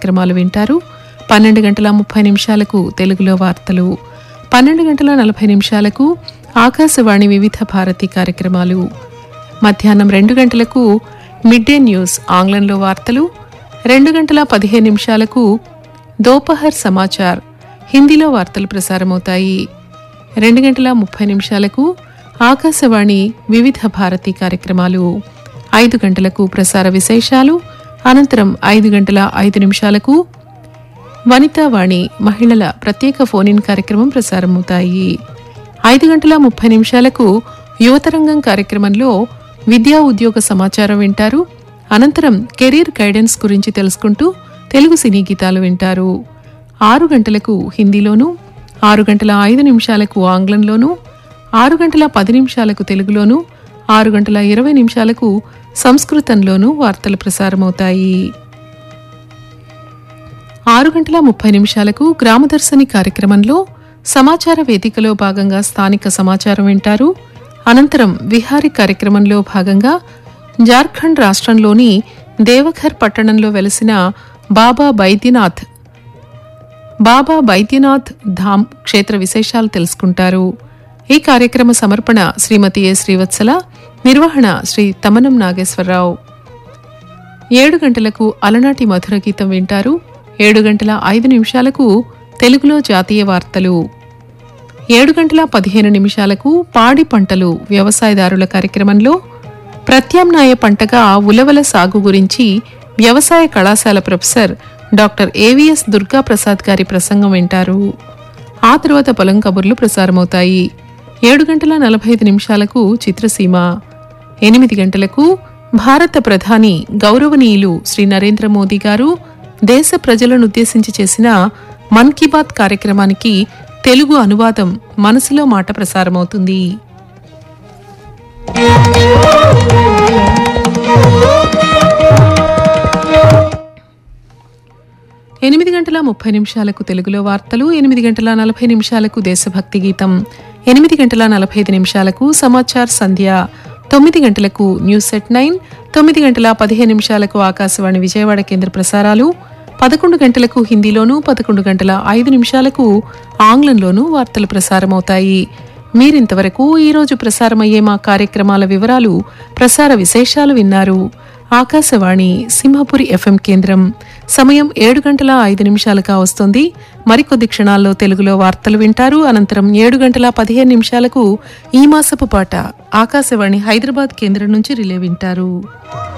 కార్యక్రమాలు వింటారు పన్నెండు గంటల ముప్పై నిమిషాలకు తెలుగులో వార్తలు పన్నెండు గంటల నలభై నిమిషాలకు ఆకాశవాణి వివిధ భారతి కార్యక్రమాలు మధ్యాహ్నం రెండు గంటలకు మిడ్ డే న్యూస్ ఆంగ్లంలో వార్తలు రెండు గంటల పదిహేను నిమిషాలకు దోపహర్ సమాచార్ హిందీలో వార్తలు ప్రసారమవుతాయి రెండు గంటల ముప్పై నిమిషాలకు ఆకాశవాణి వివిధ భారతి కార్యక్రమాలు ఐదు గంటలకు ప్రసార విశేషాలు అనంతరం ఐదు గంటల ఐదు నిమిషాలకు వనితావాణి మహిళల ప్రత్యేక ఫోన్ ఇన్ కార్యక్రమం ప్రసారమవుతాయి ఐదు గంటల ముప్పై నిమిషాలకు యువతరంగం కార్యక్రమంలో విద్యా ఉద్యోగ సమాచారం వింటారు అనంతరం కెరీర్ గైడెన్స్ గురించి తెలుసుకుంటూ తెలుగు సినీ గీతాలు వింటారు ఆరు గంటలకు హిందీలోను ఆరు గంటల ఐదు నిమిషాలకు ఆంగ్లంలోను ఆరు గంటల పది నిమిషాలకు తెలుగులోను ఆరు గంటల ఇరవై నిమిషాలకు సంస్కృతంలోనూ వార్తలు ప్రసారమవుతాయి ఆరు గంటల ముప్పై నిమిషాలకు గ్రామదర్శిని కార్యక్రమంలో సమాచార వేదికలో భాగంగా స్థానిక సమాచారం వింటారు అనంతరం విహారీ కార్యక్రమంలో భాగంగా జార్ఖండ్ రాష్ట్రంలోని దేవఘర్ పట్టణంలో వెలసిన బాబా బైద్యనాథ్ బాబా బైద్యనాథ్ ధామ్ క్షేత్ర విశేషాలు తెలుసుకుంటారు ఈ కార్యక్రమ సమర్పణ శ్రీమతి ఏ శ్రీవత్సల నిర్వహణ శ్రీ తమనం నాగేశ్వరరావు ఏడు గంటలకు అలనాటి మధుర గీతం వింటారు ఏడు గంటల ఐదు నిమిషాలకు తెలుగులో జాతీయ వార్తలు ఏడు గంటల పదిహేను నిమిషాలకు పాడి పంటలు వ్యవసాయదారుల కార్యక్రమంలో ప్రత్యామ్నాయ పంటగా ఉలవల సాగు గురించి వ్యవసాయ కళాశాల professor doctor AVS Durga Prasad గారి ప్రసంగం వింటారు ఆ తరువాత పొలం కబుర్లు ప్రసారమవుతాయి ఏడు గంటల నలభై ఐదు నిమిషాలకు చిత్రసీమ ఎనిమిది గంటలకు భారత ప్రధాని గౌరవనీయులు శ్రీ నరేంద్ర మోదీ గారు దేశ ప్రజలను ఉద్దేశించి చేసిన మన్ కీ బాత్ కార్యక్రమానికి తెలుగు అనువాదం మనసులో మాట ప్రసారమవుతుంది ఎనిమిది గంటల ముప్పై నిమిషాలకు తెలుగులో వార్తలు ఎనిమిది గంటల నలభై నిమిషాలకు దేశభక్తి గీతం ఎనిమిది గంటల నలభై ఐదు నిమిషాలకు సమాచార్ సంధ్య తొమ్మిది గంటలకు న్యూస్ సెట్ నైన్ తొమ్మిది గంటల పదిహేను నిమిషాలకు ఆకాశవాణి విజయవాడ కేంద్ర ప్రసారాలు పదకొండు గంటలకు హిందీలోనూ పదకొండు గంటల ఐదు నిమిషాలకు ఆంగ్లంలోనూ వార్తలు ప్రసారమవుతాయి మీరింతవరకు ఈరోజు ప్రసారమయ్యే మా కార్యక్రమాల వివరాలు ప్రసార విశేషాలు విన్నారు ఆకాశవాణి సింహపురి ఎఫ్ఎం కేంద్రం సమయం ఏడు గంటల ఐదు నిమిషాలుగా వస్తుంది మరికొద్ది క్షణాల్లో తెలుగులో వార్తలు వింటారు అనంతరం ఏడు గంటల పదిహేను నిమిషాలకు ఈ మాసపు పాట ఆకాశవాణి హైదరాబాద్ కేంద్రం నుంచి రిలే వింటారు